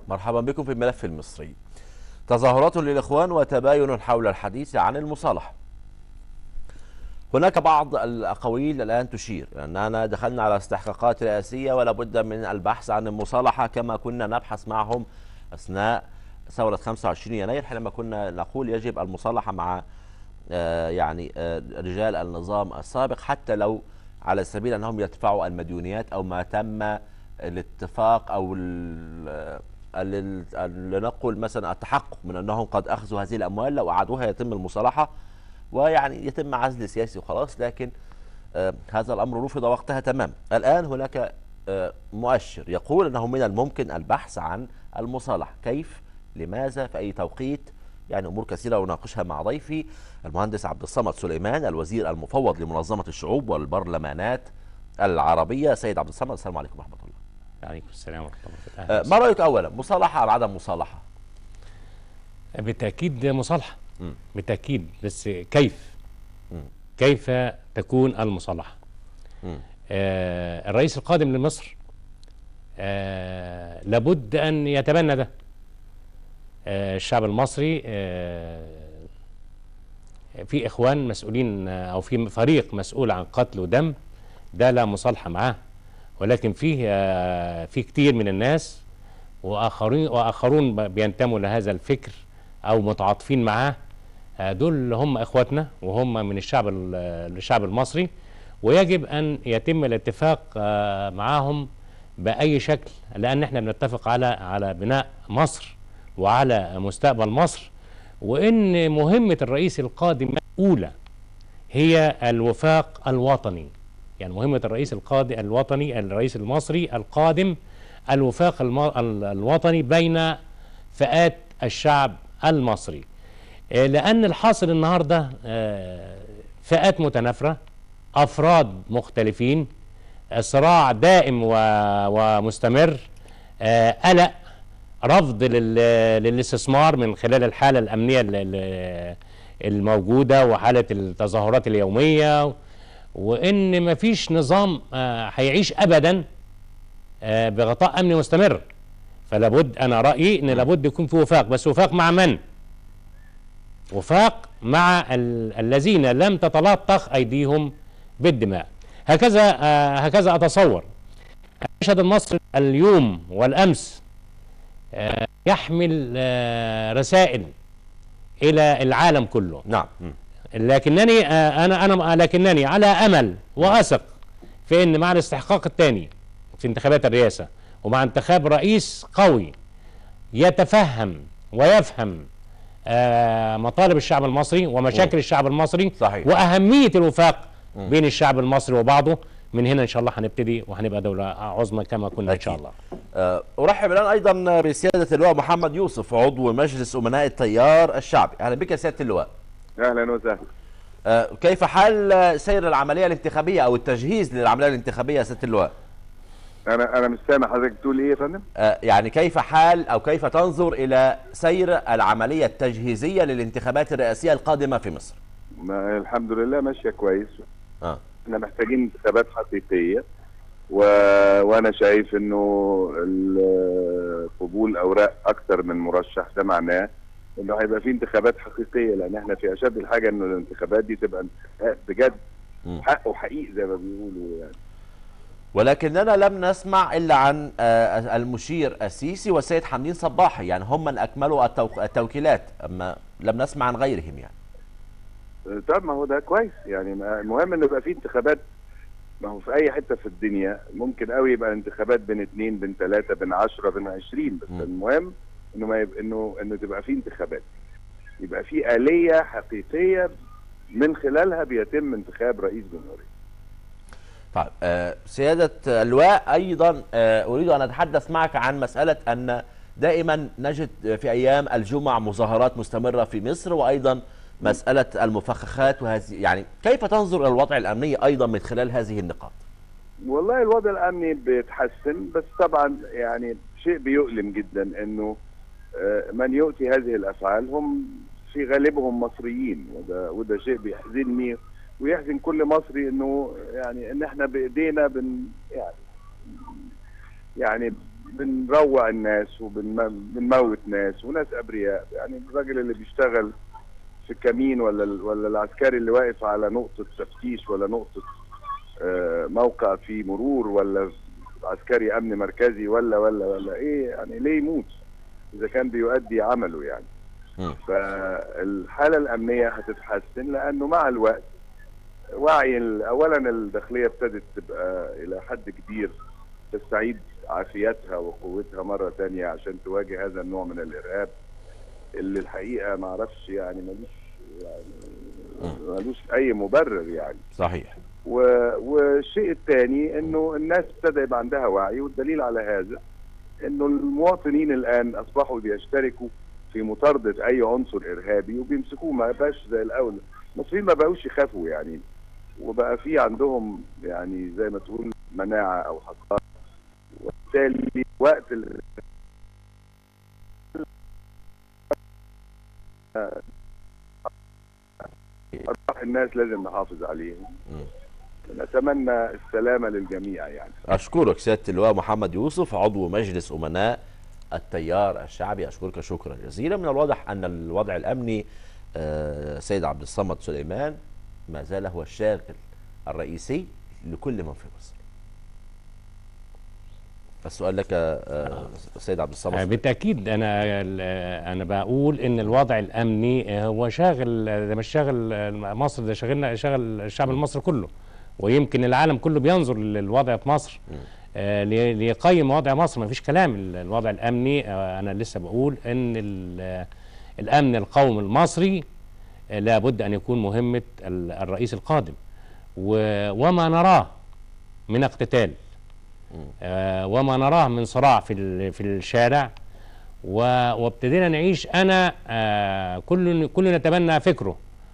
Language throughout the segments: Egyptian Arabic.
مرحبا بكم في الملف المصري تظاهرات للإخوان وتباين حول الحديث عن المصالحة هناك بعض الأقاويل الآن تشير أننا دخلنا على استحقاقات رئاسية ولا بد من البحث عن المصالحة كما كنا نبحث معهم أثناء ثورة 25 يناير حينما كنا نقول يجب المصالحة مع آه، يعني آه، رجال النظام السابق حتى لو على سبيل أنهم يدفعوا المديونيات أو ما تم الاتفاق أو لنقل مثلا التحقق من أنهم قد أخذوا هذه الأموال لو أعادوها يتم المصالحة ويعني يتم عزل سياسي وخلاص لكن آه هذا الأمر رفض وقتها تمام الآن هناك آه مؤشر يقول أنه من الممكن البحث عن المصالحة كيف لماذا في أي توقيت يعني أمور كثيرة أناقشها مع ضيفي المهندس عبد الصمد سليمان الوزير المفوض لمنظمة الشعوب والبرلمانات العربية سيد عبد الصمد السلام عليكم ورحمة الله عليكم السلام ورحمة الله آه ما رأيك أولا مصالحة أم عدم مصالحة بالتأكيد مصالحة م. بالتأكيد بس كيف م. كيف تكون المصالحة آه الرئيس القادم لمصر آه لابد أن يتبنى ده آه الشعب المصري آه في إخوان مسؤولين آه أو في فريق مسؤول عن قتل ودم ده لا مصالحة معاه ولكن فيه آه في كتير من الناس وآخرين وآخرون بينتموا لهذا الفكر أو متعاطفين معاه دول هم اخواتنا وهم من الشعب الشعب المصري ويجب ان يتم الاتفاق معاهم باي شكل لان احنا بنتفق على على بناء مصر وعلى مستقبل مصر وان مهمه الرئيس القادم الاولى هي الوفاق الوطني يعني مهمه الرئيس القادم الوطني الرئيس المصري القادم الوفاق الوطني بين فئات الشعب المصري لأن الحاصل النهاردة فئات متنافرة أفراد مختلفين صراع دائم ومستمر قلق رفض للاستثمار من خلال الحالة الأمنية الموجودة وحالة التظاهرات اليومية وإن مفيش نظام هيعيش أبدا بغطاء أمني مستمر فلابد أنا رأيي إن لابد يكون في وفاق بس وفاق مع من؟ وفاق مع ال الذين لم تتلطخ ايديهم بالدماء هكذا آه هكذا اتصور المشهد المصري اليوم والامس آه يحمل آه رسائل الى العالم كله نعم لكنني آه انا انا لكنني على امل واثق في ان مع الاستحقاق الثاني في انتخابات الرئاسه ومع انتخاب رئيس قوي يتفهم ويفهم آه مطالب الشعب المصري ومشاكل م. الشعب المصري صحيح. واهميه الوفاق م. بين الشعب المصري وبعضه من هنا ان شاء الله هنبتدي وهنبقى دوله عظمى كما كنا ان شاء الله. أه ارحب الان ايضا بسياده اللواء محمد يوسف عضو مجلس امناء التيار الشعبي، اهلا بك يا سياده اللواء. اهلا وسهلا. أه كيف حال سير العمليه الانتخابيه او التجهيز للعمليه الانتخابيه يا سياده اللواء؟ انا انا مش سامع حضرتك بتقول ايه يا فندم آه يعني كيف حال او كيف تنظر الى سير العمليه التجهيزيه للانتخابات الرئاسيه القادمه في مصر ما الحمد لله ماشيه كويس اه احنا محتاجين انتخابات حقيقيه و... وانا شايف انه قبول اوراق اكثر من مرشح ده معناه انه هيبقى في انتخابات حقيقيه لان احنا في اشد الحاجه انه الانتخابات دي تبقى بجد حق وحقيقي زي ما بيقولوا يعني ولكننا لم نسمع الا عن المشير السيسي والسيد حمدين صباحي يعني هم من اكملوا التوكيلات اما لم نسمع عن غيرهم يعني طب ما هو ده كويس يعني المهم انه يبقى في انتخابات ما هو في اي حته في الدنيا ممكن قوي يبقى انتخابات بين اثنين بين ثلاثه بين 10 بين 20 بس م. المهم انه ما يبقى انه انه تبقى في انتخابات يبقى في اليه حقيقيه من خلالها بيتم انتخاب رئيس جمهوريه طيب آه سيادة اللواء أيضا آه أريد أن أتحدث معك عن مسألة أن دائما نجد في أيام الجمعة مظاهرات مستمرة في مصر وأيضا مسألة المفخخات وهذه يعني كيف تنظر إلى الوضع الأمني أيضا من خلال هذه النقاط؟ والله الوضع الأمني بيتحسن بس طبعا يعني شيء بيؤلم جدا أنه آه من يؤتي هذه الأفعال هم في غالبهم مصريين وده, وده شيء بيحزنني ويحزن كل مصري انه يعني ان احنا بايدينا بن يعني يعني بنروع الناس وبنموت ناس وناس ابرياء يعني الراجل اللي بيشتغل في كمين ولا ال- ولا العسكري اللي واقف على نقطه تفتيش ولا نقطه آه، موقع في مرور ولا عسكري امن مركزي ولا ولا ولا ايه يعني ليه يموت اذا كان بيؤدي عمله يعني مم. فالحاله الامنيه هتتحسن لانه مع الوقت وعي ال- اولا الداخليه ابتدت تبقى الى حد كبير تستعيد عافيتها وقوتها مره ثانيه عشان تواجه هذا النوع من الارهاب اللي الحقيقه ما اعرفش يعني ملوش يعني ملوش اي مبرر يعني صحيح و- والشيء الثاني انه الناس ابتدى يبقى عندها وعي والدليل على هذا انه المواطنين الان اصبحوا بيشتركوا في مطارده اي عنصر ارهابي وبيمسكوه ما بقاش زي الاول المصريين ما بقوش يخافوا يعني وبقى في عندهم يعني زي ما تقول مناعه او حصانه وبالتالي وقت ال... أرواح الناس لازم نحافظ عليهم نتمنى السلامه للجميع يعني أشكرك سيادة اللواء محمد يوسف عضو مجلس أمناء التيار الشعبي أشكرك شكرا جزيلا من الواضح أن الوضع الأمني آه، سيد عبد الصمد سليمان ما زال هو الشاغل الرئيسي لكل من في مصر السؤال لك آه، سيد عبد آه، الصمد بالتاكيد انا انا بقول ان الوضع الامني هو شاغل ده مش شاغل مصر ده شاغلنا شاغل الشعب المصري كله ويمكن العالم كله بينظر للوضع في مصر آه، لي- ليقيم وضع مصر ما فيش كلام ال- الوضع الامني آه، انا لسه بقول ان ال- الامن القومي المصري آه، لابد ان يكون مهمه ال- الرئيس القادم و- وما نراه من اقتتال آه، وما نراه من صراع في ال- في الشارع و- وابتدينا نعيش انا آه، كل كل نتبنى فكره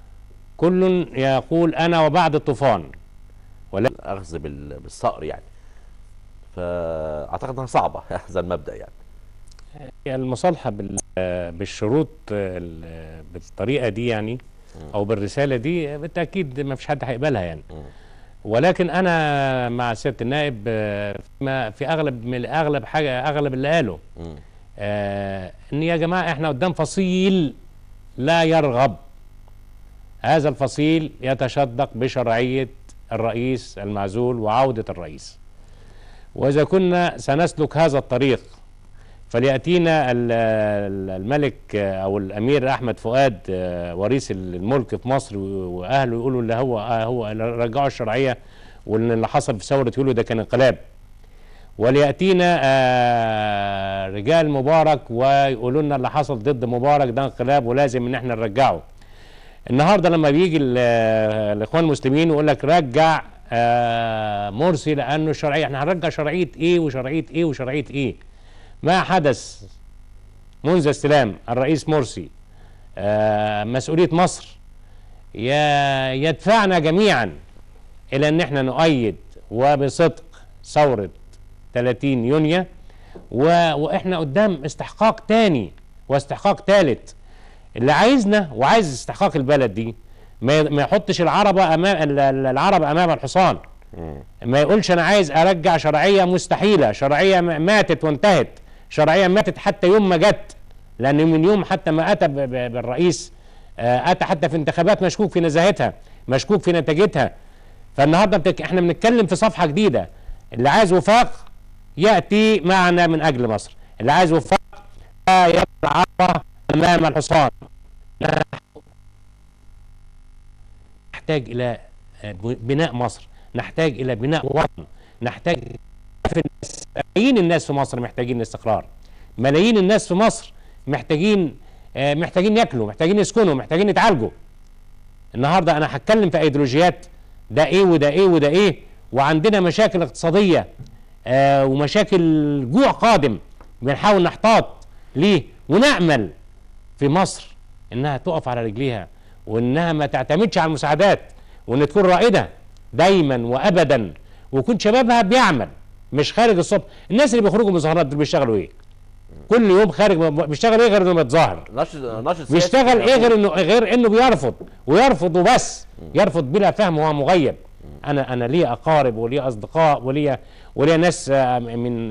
كل يقول انا وبعد الطوفان ولا الأخذ بال- بالصقر يعني فأعتقد أنها صعبة هذا المبدأ يعني هي المصالحه بال- آه، بالشروط آه، ال- بالطريقه دي يعني او بالرساله دي بالتاكيد ما فيش حد هيقبلها يعني ولكن انا مع سياده النائب آه، فيما في اغلب من اغلب حاجه اغلب اللي قاله مم. آه ان يا جماعه احنا قدام فصيل لا يرغب هذا الفصيل يتشدق بشرعيه الرئيس المعزول وعوده الرئيس واذا كنا سنسلك هذا الطريق فلياتينا ال- ال- الملك آه، او الامير احمد فؤاد آه، وريث الملك في مصر و- واهله يقولوا اللي هو آه هو اللي رجعوا الشرعيه وان اللي حصل في ثوره يوليو ده كان انقلاب ولياتينا آه، رجال مبارك ويقولوا لنا اللي حصل ضد مبارك ده انقلاب ولازم ان احنا نرجعه النهارده لما بيجي ال- آه، الاخوان المسلمين يقول لك رجع آه، مرسي لانه الشرعيه احنا هنرجع شرعيه ايه وشرعيه ايه وشرعيه ايه ما حدث منذ استلام الرئيس مرسي آه، مسؤوليه مصر يا- يدفعنا جميعا الى ان احنا نؤيد وبصدق ثوره 30 يونيو و... واحنا قدام استحقاق تاني واستحقاق تالت اللي عايزنا وعايز استحقاق البلد دي ما ي- ما يحطش العربه امام ال- ال- العربه امام الحصان ما يقولش انا عايز ارجع شرعيه مستحيله شرعيه م- ماتت وانتهت شرعيه ماتت حتى يوم ما جت لان من يوم حتى ما اتى ب- ب- بالرئيس آه، اتى حتى في انتخابات مشكوك في نزاهتها مشكوك في نتيجتها فالنهارده بتك... احنا بنتكلم في صفحه جديده اللي عايز وفاق ياتي معنا من اجل مصر اللي عايز وفاق لا يضع العربه امام الحصان نحتاج الى آه، ب- بناء مصر نحتاج الى بناء وطن نحتاج في الناس ملايين الناس في مصر محتاجين استقرار ملايين الناس في مصر محتاجين آه، محتاجين ياكلوا محتاجين يسكنوا محتاجين يتعالجوا النهارده انا هتكلم في ايديولوجيات ده ايه وده ايه وده ايه وعندنا مشاكل اقتصاديه آه ومشاكل جوع قادم بنحاول نحتاط ليه ونامل في مصر انها تقف على رجليها وانها ما تعتمدش على المساعدات وان تكون رائده دايما وابدا ويكون شبابها بيعمل مش خارج الصبح الناس اللي بيخرجوا مظاهرات دول بيشتغلوا ايه كل يوم خارج بيشتغل ايه غير انه بيتظاهر نشط نشط سياسي بيشتغل ايه يقول- غير انه غير انه بيرفض ويرفض وبس يرفض بلا فهم وهو مغيب انا انا لي اقارب ولي اصدقاء ولي ولي ناس آه، من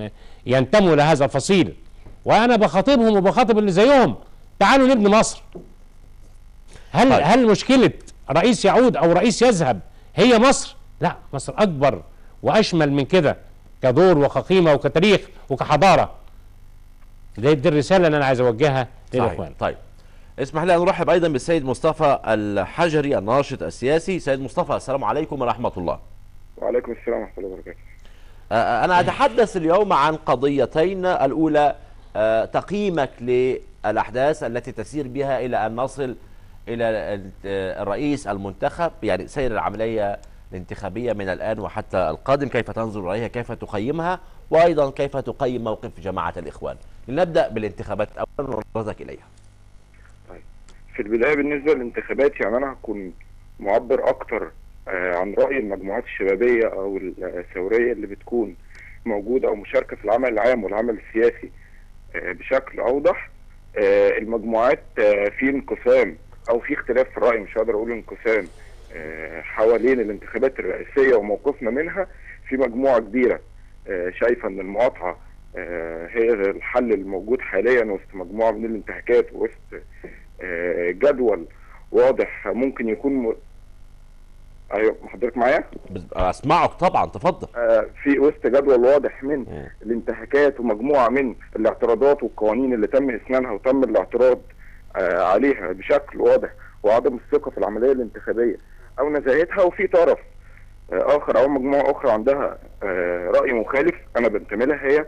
ينتموا لهذا الفصيل وانا بخاطبهم وبخاطب اللي زيهم تعالوا نبني مصر هل طيب. هل مشكله رئيس يعود او رئيس يذهب هي مصر لا مصر اكبر واشمل من كده كدور وكقيمه وكتاريخ وكحضاره دي, دي الرساله اللي انا عايز اوجهها للاخوان صحيح. طيب اسمح لي ان نرحب ايضا بالسيد مصطفى الحجري الناشط السياسي سيد مصطفى السلام عليكم ورحمه الله وعليكم السلام ورحمه الله وبركاته آه، أنا أتحدث اليوم عن قضيتين الأولى آه، تقييمك للأحداث التي تسير بها إلى أن نصل إلى ال- آه، الرئيس المنتخب يعني سير العملية الانتخابية من الآن وحتى القادم كيف تنظر إليها كيف تقيمها وأيضا كيف تقيم موقف جماعة الإخوان لنبدأ بالانتخابات أولا ونظرتك إليها في البدايه بالنسبه للانتخابات يعني انا هكون معبر اكتر آه، عن راي المجموعات الشبابيه او الثوريه اللي بتكون موجوده او مشاركه في العمل العام والعمل السياسي آه، بشكل اوضح آه، المجموعات آه، في انقسام او في اختلاف في الراي مش هقدر اقول انقسام آه، حوالين الانتخابات الرئاسيه وموقفنا منها في مجموعه كبيره آه، شايفه ان المقاطعه آه، هي الحل الموجود حاليا وسط مجموعه من الانتهاكات وسط آه، جدول واضح ممكن يكون م... ايوه حضرتك معايا بس- أسمعك طبعا تفضل آه، في وسط جدول واضح من مم. الانتهاكات ومجموعه من الاعتراضات والقوانين اللي تم اسنانها وتم الاعتراض آه، عليها بشكل واضح وعدم الثقه في العمليه الانتخابيه او نزاهتها وفي طرف آه، اخر او مجموعه اخرى عندها آه، راي مخالف انا بنتمي لها هي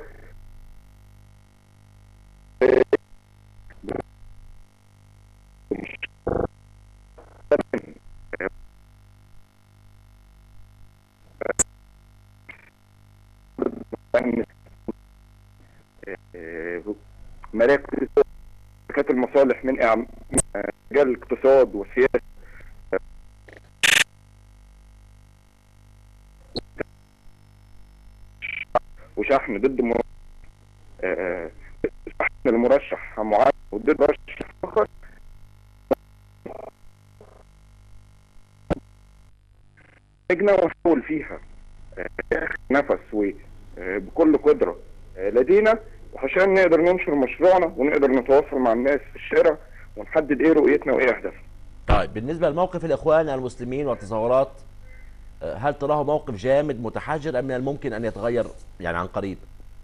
آه، مراكز شركات المصالح من إعم- من مجال الاقتصاد والسياسه وشحن ضد م... آه، شحن المرشح معين وضد مرشح اخر لجنه ونحاول فيها آه، ناخد نفس وبكل قدره آه، لدينا عشان نقدر ننشر مشروعنا ونقدر نتواصل مع الناس في الشارع ونحدد ايه رؤيتنا وايه اهدافنا طيب بالنسبة لموقف الإخوان المسلمين والتظاهرات آه، هل تراه موقف جامد متحجر أم من الممكن أن يتغير يعني عن قريب؟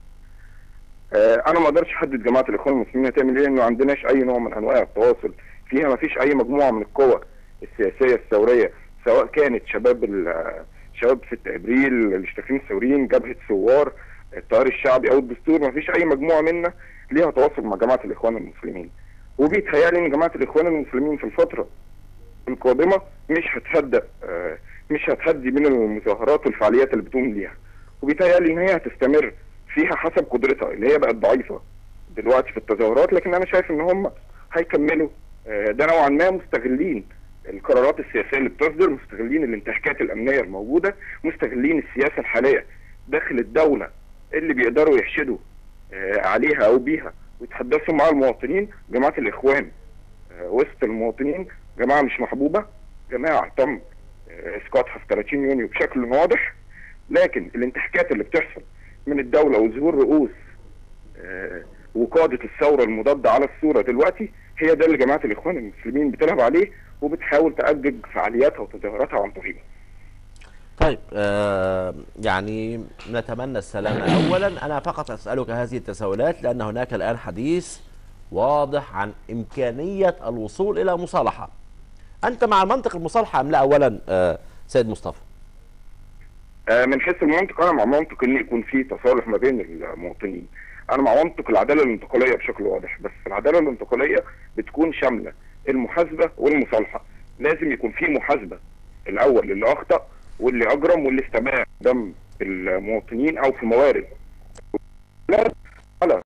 آه، انا ما اقدرش احدد جماعه الاخوان المسلمين هتعمل ايه لان ما عندناش اي نوع من انواع التواصل فيها ما فيش اي مجموعه من القوى السياسيه الثوريه سواء كانت شباب ال- شباب 6 ابريل الاشتراكيين الثوريين جبهه ثوار التيار الشعبي او الدستور ما فيش اي مجموعه منا ليها تواصل مع جماعه الاخوان المسلمين وبيتهيألي ان جماعه الاخوان المسلمين في الفتره القادمه مش هتصدق آه، مش هتهدي من المظاهرات والفعاليات اللي بتقوم ليها وبيتهيألي ان هي هتستمر فيها حسب قدرتها اللي هي بقت ضعيفه دلوقتي في التظاهرات لكن انا شايف ان هم هيكملوا آه، ده نوعا ما مستغلين القرارات السياسيه اللي بتصدر مستغلين الانتهاكات الامنيه الموجوده مستغلين السياسه الحاليه داخل الدوله اللي بيقدروا يحشدوا آه، عليها او بيها ويتحدثوا مع المواطنين جماعه الاخوان آه، وسط المواطنين جماعه مش محبوبه جماعه تم آه، اسقاطها في 30 يونيو بشكل واضح لكن الانتهاكات اللي بتحصل من الدوله وظهور رؤوس آه، وقاده الثوره المضاده على الصوره دلوقتي هي ده اللي جماعه الاخوان المسلمين بتلعب عليه وبتحاول تأجج فعالياتها وتظاهراتها عن طريقه. طيب آه يعني نتمنى السلامة أولا أنا فقط أسألك هذه التساؤلات لأن هناك الآن حديث واضح عن إمكانية الوصول إلى مصالحة أنت مع منطق المصالحة أم لا أولا آه سيد مصطفى آه، من حيث المنطق انا مع منطق ان يكون في تصالح ما بين المواطنين. انا مع منطق العداله الانتقاليه بشكل واضح بس العداله الانتقاليه بتكون شامله المحاسبه والمصالحه. لازم يكون في محاسبه الاول للي اخطا واللي اجرم واللي استباح دم المواطنين او في موارد. لا على